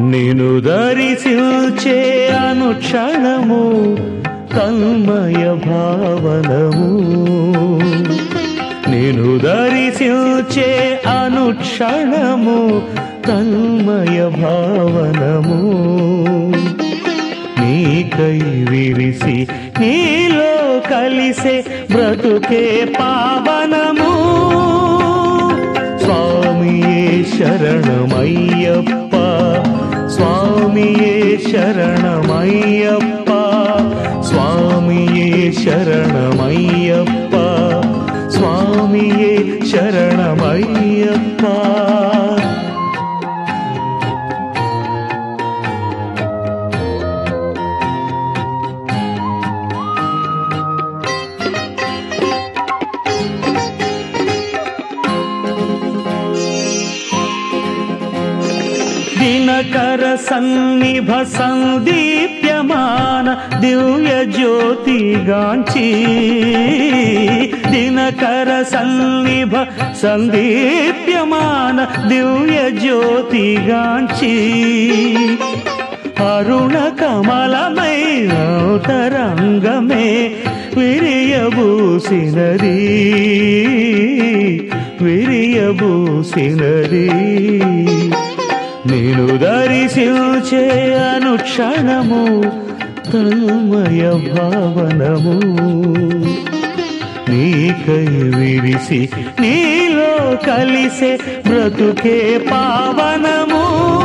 నేను దరిశిల్చే అనుక్షణము తన్మయ భావనము నేను దరిశిల్చే అనుక్షణము తన్మయ భావనము నీకై విరిసి నీలో కలిసే బ్రతుకే పావనము స్వామియే శరణమయ్యప్ప స్వామియే శరణమయ్యప్ప స్వామియే శరణమయ్యప్ప స్వామియే శరణమయ్యప్ప దినకర సన్నిభ సందీప్యమాన దివ్య జ్యోతిగాంచి దినకర సన్నిభ సందీప్యమాన దివ్య జ్యోతిగాంచి అరుణ కమలమై తరంగమే విరియబూసినది విరియబూసినది నేను దరిశిల్చే అనుక్షణము తన్మయ భావనము నీకై విరిసి నీలో కలిసే బ్రతుకే పావనము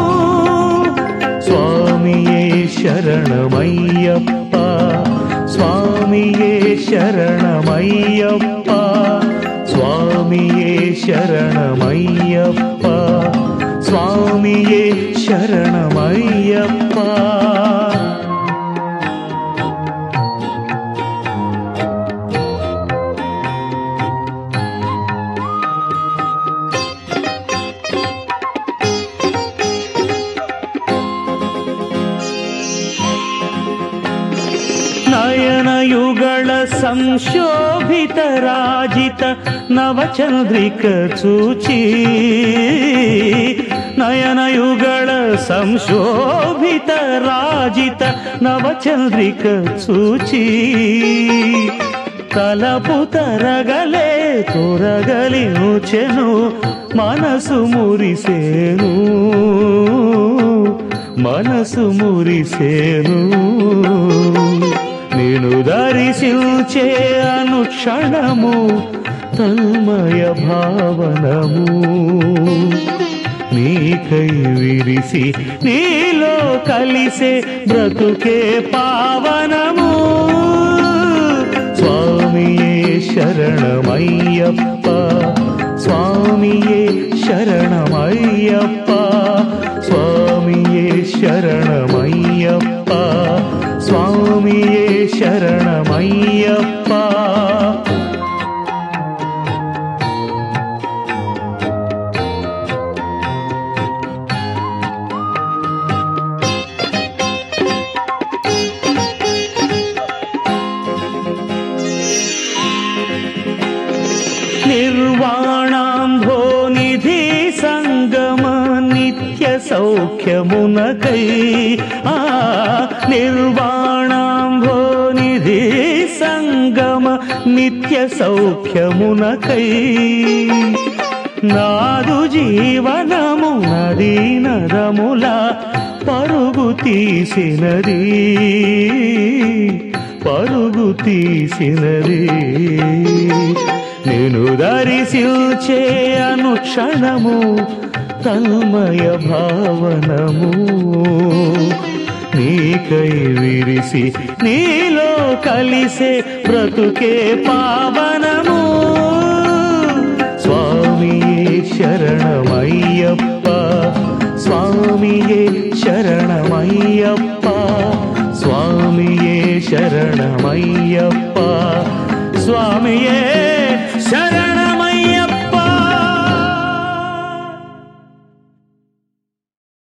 స్వామియే శరణమయ్యప్ప స్వామియే శరణమయ్యప్ప స్వామియే శరణమయ్యప్ప స్వామియే శరణమయ్యప్ప నయనయుಗಳ సంశోభిత రాజిత నవచంద్రిక చూచి నయనయుಗಳ సంశోభిత రాజిత నవచంద్రిక చూచి తలపు తరగలే తొరగలి నుచెను మనసు మురిసేను మనసు మురిసేను నేను దరిశిల్చే అనుక్షణము తన్మయ భావనము నీకై విరిసి నీలో కలిసే బ్రతుకే పావనము స్వామియే శరణమయ్యప్ప స్వామియే శరణమయ్యప్ప స్వామియే శరణమయ్యప్ప స్వామియే శరణమయ్యప్ప నిర్వాణాంభో నిధి సంగమ నిత్య సౌఖ్యమునకై ఆ నిర్వాణాంభో నిధి సంగమ నిత్య సౌఖ్యమునకై నాదు జీవనము నదీ నరముల పరుగు తీసినది పరుగు తీసినది నేను దరిశిల్చే అనుక్షణము తన్మయ భావనము నీకై విరిసి నీలో కలిసే బ్రతుకే పావనము స్వామియే శరణమయ్యప్ప స్వామియే శరణమయ్యప్ప స్వామియే శరణమయ్యప్ప స్వామియే